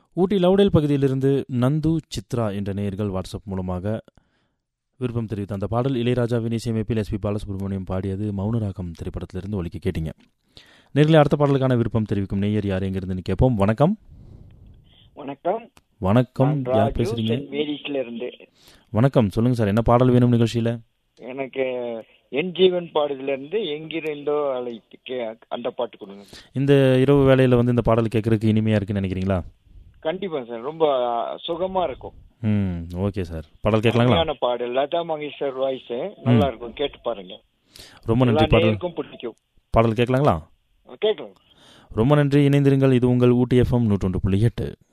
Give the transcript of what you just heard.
ஊட்டி லவுடேல் பகுதியிலிருந்து நந்து சித்ரா என்ற நேயர்கள் வாட்ஸ்அப் மூலமாக விருப்பம் தெரிவித்த அந்த பாடல் இளையராஜாவின் இசையமைப்பில் எஸ்பி பாலசுப்ரமணியம் பாடியது மௌனராகம் திரைப்படத்திலிருந்து ஒலிக்க கேட்டீங்க நேரில் அடுத்த பாடலுக்கான விருப்பம் தெரிவிக்கும் நேயர் யார் எங்கிருந்து கேட்போம் வணக்கம் வணக்கம் வணக்கம் நான் யார் ராஜு பேசுறீங்க சென்ட் மேரிஸ்ல இருந்து வணக்கம் சொல்லுங்க சார் என்ன பாடல் வேணும் நிகழ்ச்சியில் எனக்கு என் ஜீவன் பாடுதுல இருந்து எங்கிருந்தோ அழைத்து அந்த பாட்டு கொடுங்க இந்த இரவு வேளையில் வந்து இந்த பாடல் கேட்கறதுக்கு இனிமையாக இருக்குன்னு நினைக்கிறீங்களா கண்டிப்பா சார் ரொம்ப சுகமா இருக்கும் ம் ஓகே சார் பாடல் கேட்கலாங்களா அருமையான பாடு லதா மங்கேஷ்கர் வாய்ஸ் நல்லா இருக்கும் கேட்டு பாருங்க ரொம்ப எல்லா நன்றி பாடல் நேருக்கும் பிடிக்கும் பாடல் கேட்கலாங்களா கேட்கலாம் ரொம்ப நன்றி இணைந்திருங்கள் இது உங்கள் ஊட்டி எஃப்எம் நூற்றொன்று புள்ளி எட்டு